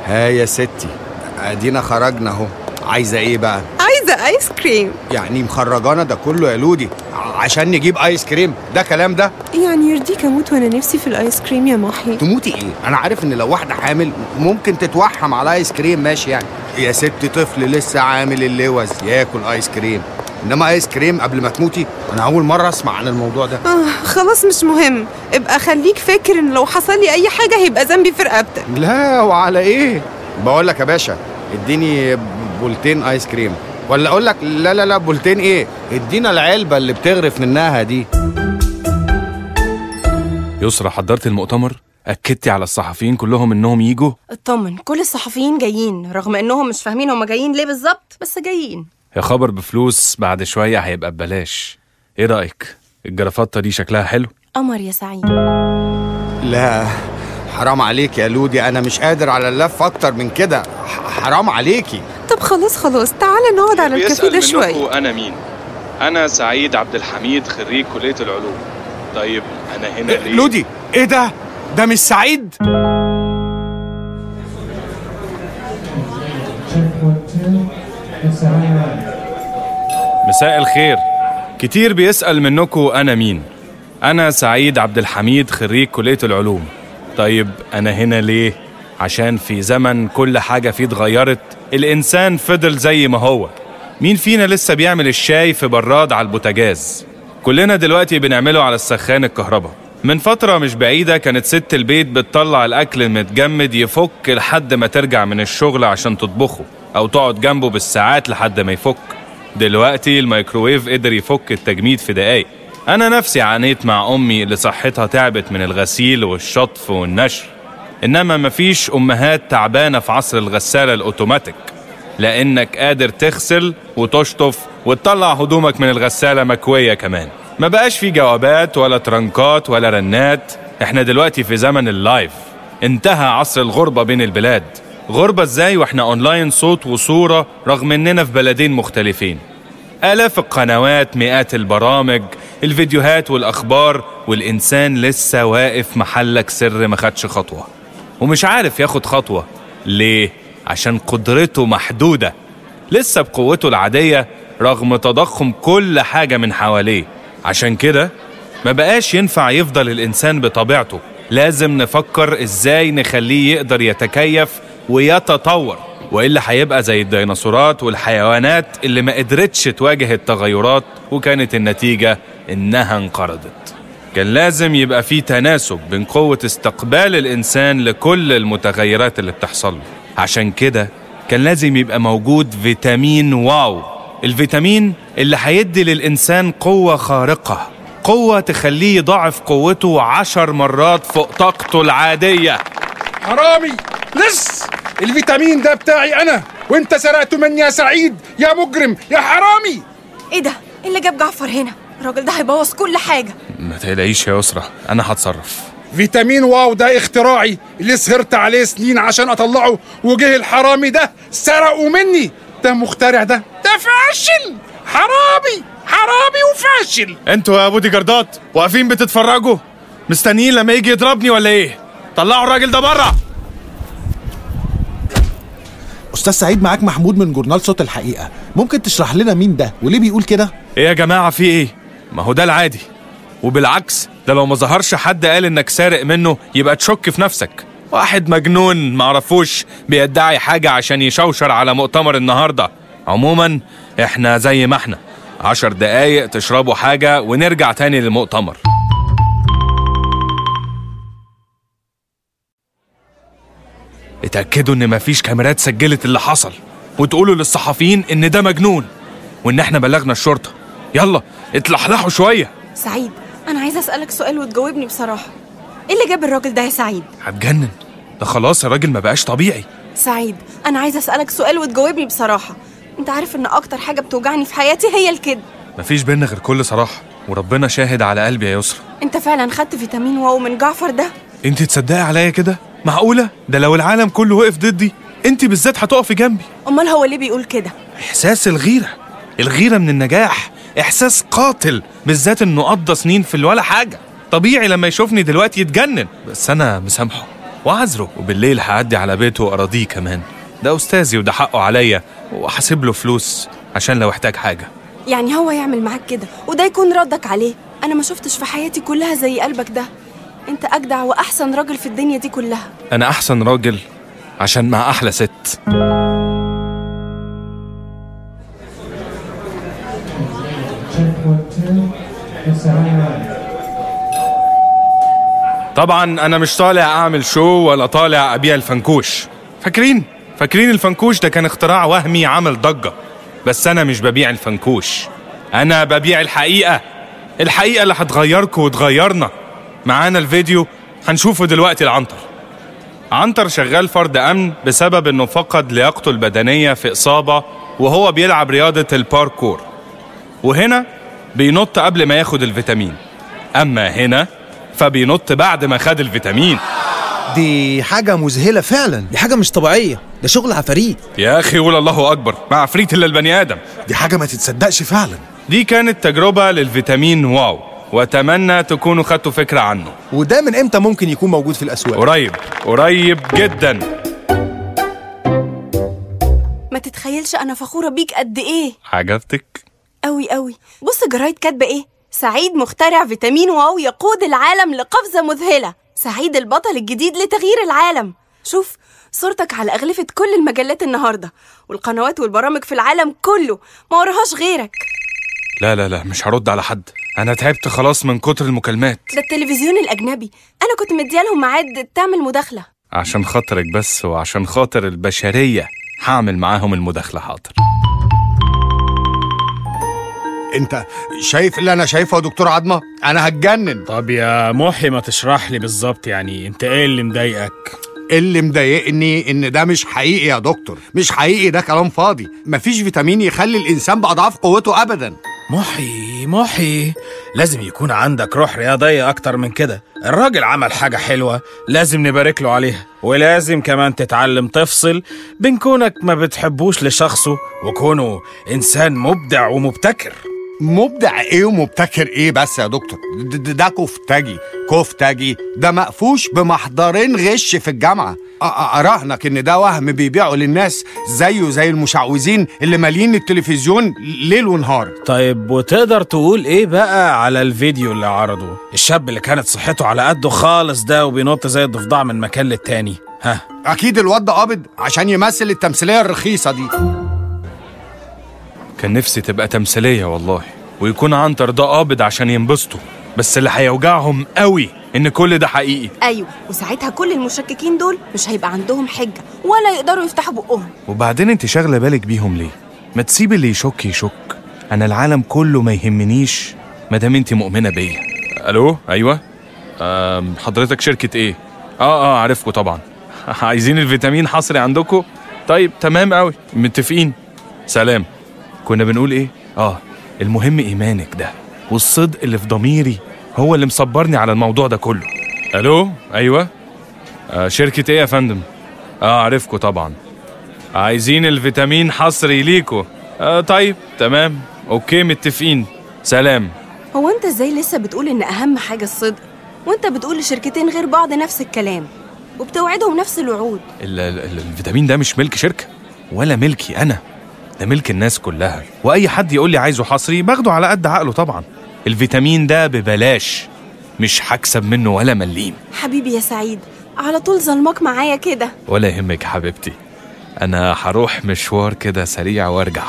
ها يا ستي ادينا خرجنا اهو عايزه ايه بقى عايزة آيس كريم يعني مخرجانا ده كله يا لودي ع- عشان نجيب ايس كريم ده كلام ده يعني يرضيك أموت وأنا نفسي في الآيس كريم يا محي تموتي ايه انا عارف ان لو واحده حامل ممكن تتوحم على ايس كريم ماشي يعني يا ست طفل لسه عامل اللوز ياكل ايس كريم انما ايس كريم قبل ما تموتي انا اول مره اسمع عن الموضوع ده آه خلاص مش مهم ابقى خليك فاكر إن لو حصل لي أي حاجة هيبقى ذنبي في رقبتك لا وعلى ايه بقول لك يا باشا اديني بولتين ايس كريم ولا اقول لك لا لا لا بولتين ايه ادينا العلبه اللي بتغرف منها دي يسرا حضرت المؤتمر اكدتي على الصحفيين كلهم انهم يجوا اطمن كل الصحفيين جايين رغم انهم مش فاهمين هما جايين ليه بالظبط بس جايين يا خبر بفلوس بعد شويه هيبقى ببلاش ايه رايك الجرافطه دي شكلها حلو قمر يا سعيد لا حرام عليك يا لودي انا مش قادر على اللف اكتر من كده ح- حرام عليكي طب خلاص خلاص تعالى نقعد على الكافيه بيسأل ده شوية منكم أنا مين؟ أنا سعيد عبد الحميد خريج كلية العلوم طيب أنا هنا ليه؟ لودي ايه ده ده مش سعيد مساء الخير كتير بيسأل منكم أنا مين أنا سعيد عبد الحميد خريج كلية العلوم طيب أنا هنا ليه؟ عشان في زمن كل حاجة فيه اتغيرت الإنسان فضل زي ما هو مين فينا لسه بيعمل الشاي في براد على البوتاجاز كلنا دلوقتي بنعمله على السخان الكهرباء من فترة مش بعيدة كانت ست البيت بتطلع الأكل المتجمد يفك لحد ما ترجع من الشغل عشان تطبخه أو تقعد جنبه بالساعات لحد ما يفك دلوقتي الميكروويف قدر يفك التجميد في دقايق أنا نفسي عانيت مع أمي اللي صحتها تعبت من الغسيل والشطف والنشر إنما مفيش أمهات تعبانة في عصر الغسالة الأوتوماتيك لأنك قادر تغسل وتشطف وتطلع هدومك من الغسالة مكوية كمان ما بقاش في جوابات ولا ترنكات ولا رنات احنا دلوقتي في زمن اللايف انتهى عصر الغربة بين البلاد غربة ازاي واحنا اونلاين صوت وصورة رغم اننا في بلدين مختلفين آلاف القنوات مئات البرامج الفيديوهات والأخبار والإنسان لسه واقف محلك سر ما خدش خطوة ومش عارف ياخد خطوة ليه؟ عشان قدرته محدودة لسه بقوته العادية رغم تضخم كل حاجة من حواليه عشان كده ما بقاش ينفع يفضل الإنسان بطبيعته لازم نفكر إزاي نخليه يقدر يتكيف ويتطور وإلا هيبقى زي الديناصورات والحيوانات اللي ما قدرتش تواجه التغيرات وكانت النتيجة إنها انقرضت كان لازم يبقى في تناسب بين قوة استقبال الإنسان لكل المتغيرات اللي بتحصل له عشان كده كان لازم يبقى موجود فيتامين واو الفيتامين اللي هيدي للإنسان قوة خارقة قوة تخليه يضاعف قوته عشر مرات فوق طاقته العادية حرامي لص الفيتامين ده بتاعي انا وانت سرقته مني يا سعيد يا مجرم يا حرامي ايه ده إيه اللي جاب جعفر هنا الراجل ده هيبوظ كل حاجة ما تقلقيش يا يسرا أنا هتصرف فيتامين واو ده اختراعي اللي سهرت عليه سنين عشان اطلعه وجه الحرامي ده سرقه مني ده مخترع ده ده فاشل حرامي حرامي وفاشل انتوا يا بودي جاردات واقفين بتتفرجوا مستنيين لما يجي يضربني ولا ايه طلعوا الراجل ده بره استاذ سعيد معاك محمود من جورنال صوت الحقيقه ممكن تشرح لنا مين ده وليه بيقول كده ايه يا جماعه في ايه ما هو ده العادي وبالعكس ده لو ما ظهرش حد قال انك سارق منه يبقى تشك في نفسك واحد مجنون معرفوش بيدعي حاجة عشان يشوشر على مؤتمر النهاردة عموما احنا زي ما احنا عشر دقايق تشربوا حاجة ونرجع تاني للمؤتمر اتأكدوا ان مفيش كاميرات سجلت اللي حصل وتقولوا للصحفيين ان ده مجنون وان احنا بلغنا الشرطة يلا اتلحلحوا شوية سعيد انا عايزه اسالك سؤال وتجاوبني بصراحه ايه اللي جاب الراجل ده يا سعيد هتجنن ده خلاص الراجل ما بقاش طبيعي سعيد انا عايزه اسالك سؤال وتجاوبني بصراحه انت عارف ان اكتر حاجه بتوجعني في حياتي هي الكذب مفيش بينا غير كل صراحة وربنا شاهد على قلبي يا يسرا انت فعلا خدت فيتامين واو من جعفر ده انت تصدقي عليا كده معقولة ده لو العالم كله وقف ضدي انت بالذات هتقفي جنبي امال هو ليه بيقول كده احساس الغيرة الغيرة من النجاح احساس قاتل بالذات انه قضى سنين في الولا حاجة طبيعي لما يشوفني دلوقتي يتجنن بس انا مسامحه وعذره وبالليل هعدي على بيته واراضيه كمان ده استاذي وده حقه عليا وهسيب له فلوس عشان لو احتاج حاجه يعني هو يعمل معاك كده وده يكون ردك عليه انا ما شفتش في حياتي كلها زي قلبك ده انت اجدع واحسن راجل في الدنيا دي كلها انا احسن راجل عشان مع احلى ست طبعا انا مش طالع اعمل شو ولا طالع ابيع الفنكوش فاكرين فاكرين الفنكوش ده كان اختراع وهمي عمل ضجه بس انا مش ببيع الفنكوش انا ببيع الحقيقه الحقيقه اللي هتغيركم وتغيرنا معانا الفيديو هنشوفه دلوقتي العنتر عنتر شغال فرد امن بسبب انه فقد لياقته البدنيه في اصابه وهو بيلعب رياضه الباركور وهنا بينط قبل ما ياخد الفيتامين اما هنا فبينط بعد ما خد الفيتامين دي حاجة مذهلة فعلا دي حاجة مش طبيعية ده شغل عفاريت يا اخي قول الله اكبر مع عفريت الا البني ادم دي حاجه ما تتصدقش فعلا دي كانت تجربه للفيتامين واو واتمنى تكونوا خدتوا فكره عنه وده من امتى ممكن يكون موجود في الأسواق قريب قريب جدا ما تتخيلش انا فخوره بيك قد ايه عجبتك قوي قوي بص جرايد كاتبه ايه سعيد مخترع فيتامين واو يقود العالم لقفزه مذهله سعيد البطل الجديد لتغيير العالم شوف صورتك على أغلفة كل المجلات النهاردة والقنوات والبرامج في العالم كله ما وراهاش غيرك لا لا لا مش هرد على حد انا تعبت خلاص من كتر المكالمات ده التلفزيون الأجنبي أنا كنت مديالهم ميعاد تعمل مداخلة عشان خاطرك بس وعشان خاطر البشريه هعمل معاهم المداخله حاضر انت شايف اللي انا شايفه يا دكتور عظمه انا هتجنن طب يا محي ما تشرح لي بالظبط يعني انت ايه اللي مضايقك اللي مضايقني ان ده مش حقيقي يا دكتور مش حقيقي ده كلام فاضي مفيش فيتامين يخلي الانسان باضعاف قوته ابدا محي محي لازم يكون عندك روح رياضية أكتر من كده الراجل عمل حاجة حلوة لازم نبارك له عليها ولازم كمان تتعلم تفصل بين كونك ما بتحبوش لشخصه وكونه إنسان مبدع ومبتكر مبدع ايه ومبتكر ايه بس يا دكتور د- د- ده كفتاجي كفتاجي ده مقفوش بمحضرين غش في الجامعه أ- أ- اراهنك ان ده وهم بيبيعه للناس زيه زي المشعوذين اللي مالين التلفزيون ليل ونهار طيب وتقدر تقول ايه بقى على الفيديو اللي عرضه الشاب اللي كانت صحته على قده خالص ده وبينط زي الضفدع من مكان للتاني ها اكيد الواد ده قابض عشان يمثل التمثيليه الرخيصه دي كان نفسي تبقى تمثيليه والله ويكون عنتر ده قابض عشان ينبسطوا بس اللي هيوجعهم قوي ان كل ده حقيقي أيوة وساعتها كل المشككين دول مش هيبقى عندهم حجة ولا يقدروا يفتحوا بقهم وبعدين انت شاغله بالك بيهم ليه ما تسيب اللي يشك يشك انا العالم كله ما يهمنيش ما دام انت مؤمنه بيا الو ايوه أم حضرتك شركه ايه اه اه عارفكم طبعا عايزين الفيتامين حصري عندكم طيب تمام قوي متفقين سلام كنا بنقول ايه اه المهم ايمانك ده والصدق اللي في ضميري هو اللي مصبرني على الموضوع ده كله الو ايوه آه شركه ايه يا فندم اه عارفكم طبعا عايزين الفيتامين حصري ليكو آه طيب تمام اوكي متفقين سلام هو أنت إزاي لسه بتقول إن أهم حاجة الصدق وأنت بتقول لشركتين غير بعض نفس الكلام وبتوعدهم نفس الوعود ال- ال- ال- الفيتامين ده مش ملك شركة ولا ملكي أنا ده ملك الناس كلها وأي حد يقول لي عايزه حصري باخده على قد عقله طبعا الفيتامين ده ببلاش مش هكسب منه ولا مليم حبيبي يا سعيد على طول ظلمك معايا كده ولا يهمك يا حبيبتي أنا هروح مشوار كده سريع وارجع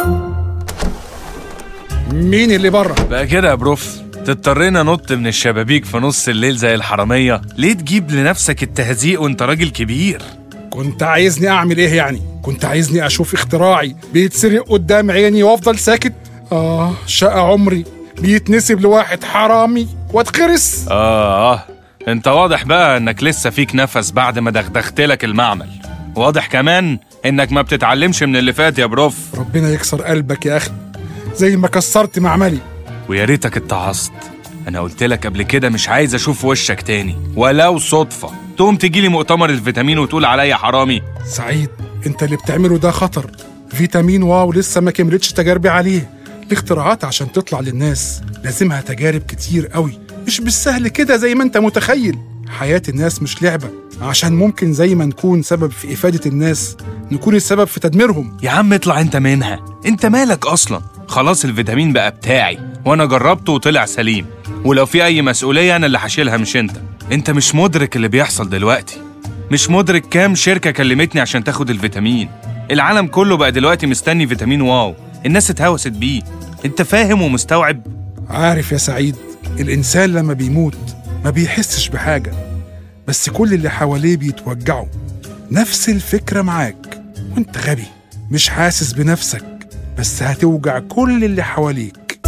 مين اللي بره بقى كده يا بروف تضطرينا نط من الشبابيك في نص الليل زي الحرامية ليه تجيب لنفسك التهزيق وانت راجل كبير كنت عايزني اعمل ايه يعني كنت عايزني اشوف اختراعي بيتسرق قدام عيني وافضل ساكت اه شقى عمري بيتنسب لواحد حرامي واتخرس آه آه أنت واضح بقى إنك لسه فيك نفس بعد ما دغدغت لك المعمل واضح كمان إنك ما بتتعلمش من اللي فات يا بروف ربنا يكسر قلبك يا اخي زي ما كسرت معملي ويا ريتك اتعظت أنا قلت لك قبل كده مش عايز أشوف وشك تاني ولو صدفة تقوم تجيلي مؤتمر الفيتامين وتقول عليا حرامي سعيد انت اللي بتعمله ده خطر فيتامين واو لسه ما كملتش تجاربي عليه الاختراعات عشان تطلع للناس لازمها تجارب كتير قوي مش بالسهل كده زي ما انت متخيل حياة الناس مش لعبة عشان ممكن زي ما نكون سبب في إفادة الناس نكون السبب في تدميرهم يا عم اطلع انت منها انت مالك اصلا خلاص الفيتامين بقى بتاعي وانا جربته وطلع سليم ولو في اي مسؤوليه انا اللي هشيلها مش انت انت مش مدرك اللي بيحصل دلوقتي مش مدرك كام شركه كلمتني عشان تاخد الفيتامين العالم كله بقى دلوقتي مستني فيتامين واو الناس اتهوست بيه انت فاهم ومستوعب عارف يا سعيد الإنسان لما بيموت ما بيحسش بحاجة بس كل اللي حواليه بيتوجعوا نفس الفكرة معاك وانت غبي مش حاسس بنفسك بس هتوجع كل اللي حواليك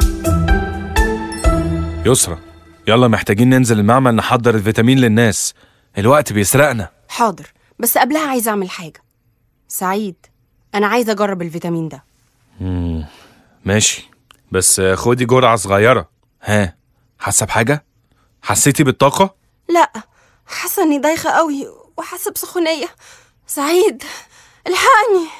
يسرى يلا محتاجين ننزل المعمل نحضر الفيتامين للناس الوقت بيسرقنا حاضر بس قبلها عايزة أعمل حاجة سعيد أنا عايزة أجرب الفيتامين ده ماشي بس خدي جرعة صغيرة ها حاسة بحاجة؟ حسيتي بالطاقة؟ لا حاسة إني دايخة قوي وحاسة بسخونية سعيد الحقني